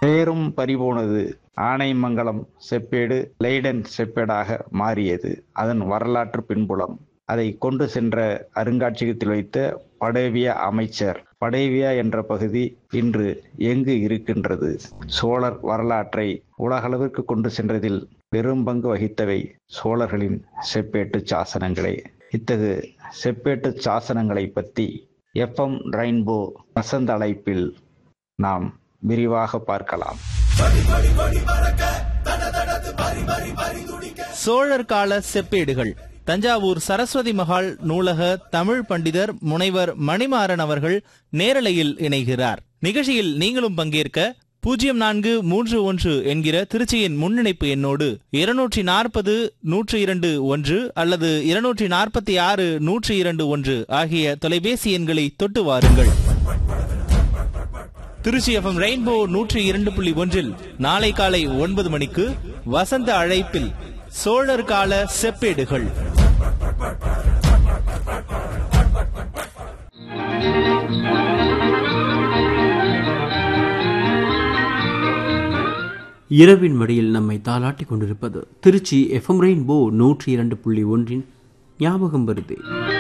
பெயரும் பறிபோனது ஆனைமங்கலம் செப்பேடு லைடன் செப்பேடாக மாறியது அதன் வரலாற்று பின்புலம் அதை கொண்டு சென்ற அருங்காட்சியகத்தில் வைத்த படேவிய அமைச்சர் படேவியா என்ற பகுதி இன்று எங்கு இருக்கின்றது சோழர் வரலாற்றை உலகளவிற்கு கொண்டு சென்றதில் பெரும் பங்கு வகித்தவை சோழர்களின் செப்பேட்டு சாசனங்களே இத்தகு செப்பேட்டு சாசனங்களை பற்றி எஃப்எம் ரெயின்போ வசந்த அழைப்பில் நாம் விரிவாக பார்க்கலாம் சோழர் கால செப்பேடுகள் தஞ்சாவூர் சரஸ்வதி மகால் நூலக தமிழ் பண்டிதர் முனைவர் மணிமாறன் அவர்கள் நேரலையில் இணைகிறார் நிகழ்ச்சியில் நீங்களும் பங்கேற்க பூஜ்ஜியம் நான்கு மூன்று ஒன்று என்கிற திருச்சியின் முன்னிணைப்பு எண்ணோடு இருநூற்றி நாற்பது நூற்றி இரண்டு ஒன்று அல்லது இருநூற்றி நாற்பத்தி ஆறு நூற்றி இரண்டு ஒன்று ஆகிய தொலைபேசி எண்களை தொட்டு வாருங்கள் திருச்சி எஃப்எம் ரெயின்போ நூற்றி இரண்டு புள்ளி ஒன்றில் நாளை காலை ஒன்பது மணிக்கு வசந்த அழைப்பில் சோழர் கால செப்பேடுகள் இரவின் மடியில் நம்மை தாளாட்டிக் கொண்டிருப்பது திருச்சி எஃப்எம் ரெயின்போ நூற்றி இரண்டு புள்ளி ஒன்றின் ஞாபகம் வருது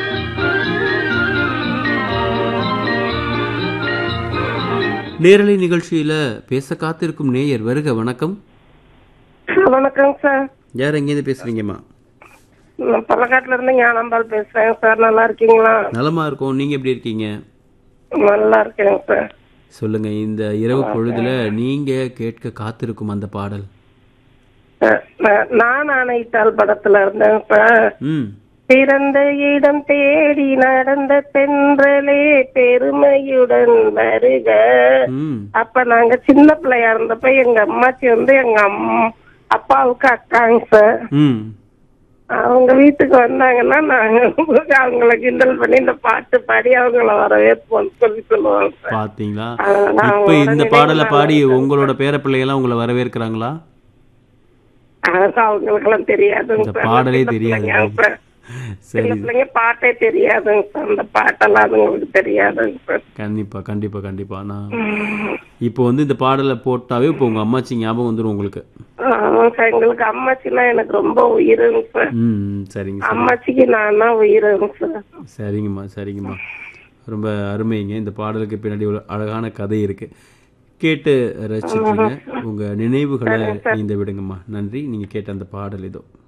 நேரலை நிகழ்ச்சியில பேச காத்திருக்கும் நேயர் வருக வணக்கம் வணக்கம் சார் யார் எங்கேருந்து பேசுறீங்கம்மா நான் பல்லக்காட்டுல இருந்து ஞானம்பால் பேசுறேன் சார் நல்லா இருக்கீங்களா நலமா இருக்கோம் நீங்க எப்படி இருக்கீங்க நல்லா இருக்கேங்க சார் சொல்லுங்க இந்த இரவு பொழுதுல நீங்க கேட்க காத்திருக்கும் அந்த பாடல் அஹ், நான் நான் ஆணைத்தாள் படத்துல இருந்தேன் சார் ம் பிறந்த இடம் தேடி நடந்த தென்றலே பெருமையுடன் வருக ம் அப்ப நாங்க சின்ன பிள்ளையா இருந்தப்ப எங்க அம்மாச்சி வந்து எங்க அம்மா அப்பாவுக்கு அக்காங்க சார் ம் அவங்க வீட்டுக்கு வந்தாங்கன்னா நாங்க அவங்கள கிண்டல் பண்ணி இந்த பாட்டு பாடி அவங்கள வரவேற்போம்னு சொல்லி சொல்லுவாங்க சார் பாத்தீங்களா அதெல்லாம் இப்ப இந்த உடனே பாடலை நான் பாடி உங்களோட பேர பிள்ளைகள்லாம் உங்களை வரவேற்கிறாங்களா அதெல்லாம் அவங்களுக்கு எல்லாம் தெரியாதுங்க இந்த சார் பாடலே சின்ன தெரியாது பிள்ளைங்க சார். சரி சின்ன பிள்ளைங்க பாட்டே தெரியாதுங்க சார் அந்த பாட்டெல்லாம் அதுங்களுக்கு தெரியாதுங்க சார் கண்டிப்பா கண்டிப்பா கண்டிப்பா நான் இப்போ வந்து இந்த பாடலை போட்டாவே இப்போ உங்க அம்மாச்சி ஞாபகம் வந்துடும் உங்களுக்கு ஆமாங்க சார் எங்களுக்கு அம்மாச்சின்னா எனக்கு ரொம்ப உயிருங்க சார் ம் ம், சரிங்க சரி அம்மாச்சிக்கு நான் தான் உயிருங்க சார் சரிங்கம்மா சரிங்கம்மா ரொம்ப அருமைங்க இந்த பாடலுக்கு பின்னாடி ஒரு அழகான கதை இருக்கு கேட்டு ரசிச்சிருக்கீங்க உங்க நினைவுகளை நீந்த விடுங்கம்மா நன்றி நீங்க கேட்ட அந்த பாடல் இதோ